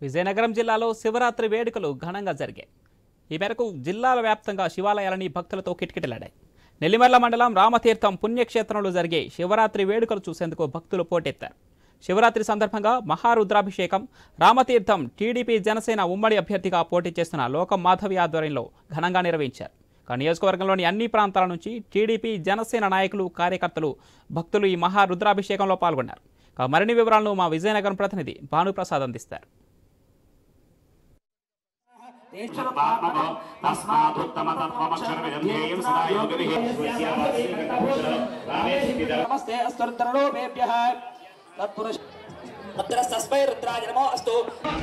విజయనగరం జిల్లాలో శివరాత్రి వేడుకలు ఘనంగా జరిగాయి ఈ మేరకు జిల్లాల వ్యాప్తంగా శివాలయాలని భక్తులతో కిటకిటలాడాయి నెల్లిమర్ల మండలం రామతీర్థం పుణ్యక్షేత్రంలో జరిగే శివరాత్రి వేడుకలు చూసేందుకు భక్తులు పోటెత్తారు శివరాత్రి సందర్భంగా మహారుద్రాభిషేకం రామతీర్థం టీడీపీ జనసేన ఉమ్మడి అభ్యర్థిగా పోటీ చేస్తున్న లోకం మాధవి ఆధ్వర్యంలో ఘనంగా నిర్వహించారు ఇక నియోజకవర్గంలోని అన్ని ప్రాంతాల నుంచి టీడీపీ జనసేన నాయకులు కార్యకర్తలు భక్తులు ఈ మహారుద్రాభిషేకంలో పాల్గొన్నారు ఇక మరిన్ని వివరాలను మా విజయనగరం ప్రతినిధి భానుప్రసాద్ అందిస్తారు తస్మాత్మకో తస్మాదుత్తమతత్వమక్షరమిదం ధ్యేయం సదా యోగిభిః నమస్తే అస్తురుద్రలోభేభ్యः తత్పురుష తస్మై రుద్రాయ నమో అస్తు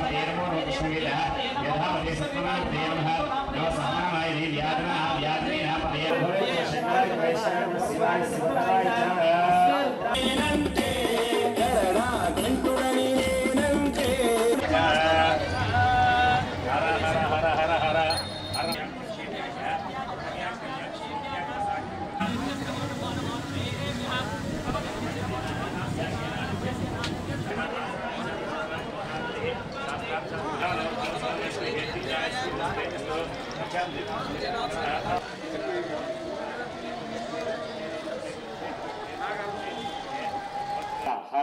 హర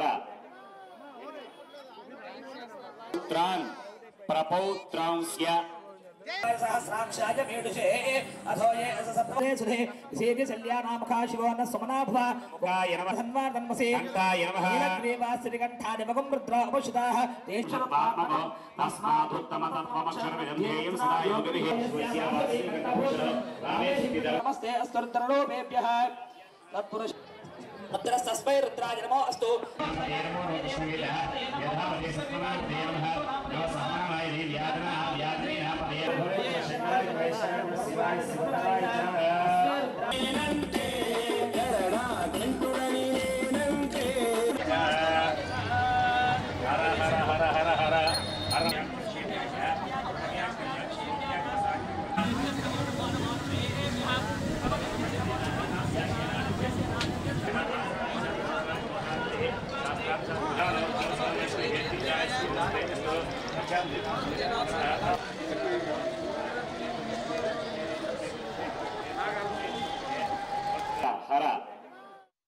పుత్రాన్ ప్రపౌత్రాంస్య సహస్రాక్షాయ మేడుషే అథో ఏ సప్తే సుధే సేవ్య శల్యానామఖా శివో న సుమనాభవ గాయ నమః ధన్వార్ధన్మసే కంఠాయ నమః నీలగ్రీవాశ్రికంఠానిమగం రుద్ర ఉపషుదాః తస్మాత్మకో తస్మాదుత్తమతత్వమక్షరమిదం ధ్యేయం సదా యోగిభిః నమస్తే అస్తురుద్రలోభేభ్యः తత్పురుష తస్మై రుద్రాయ నమో అస్తు Thank you.